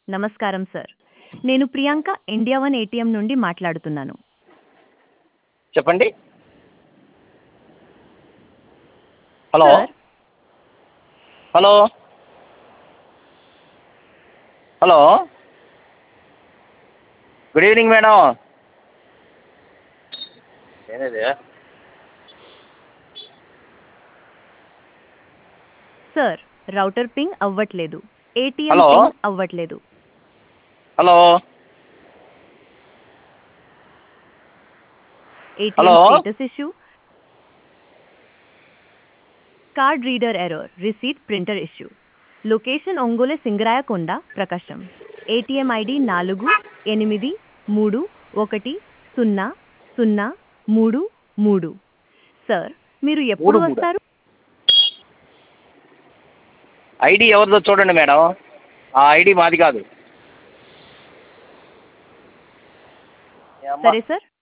నమస్కారం సార్ నేను Priyanka India one ATM నుండి మాట్లాడుతున్నాను చెప్పండి hello sir hello hello good evening madam ఏనేది సార్ రౌటర్ పింగ్ అవ్వట్లేదు ఏటీఎం హలో? పింగ్ అవ్వట్లేదు hello ATM hello? Status issue card reader error receipt printer issue location Ongole Singarayakonda Prakasam ATM ID నాలుగు ఎనిమిది మూడు ఒకటి సున్నా సున్నా మూడు మూడు సార్ మీరు ఎప్పుడు మూడు మూడా? వస్తారు ఐడి ఎవరిదో చూడండి మేడం ఆ ఐడి మాది కాదు ఏ అమ్మ? సరే సార్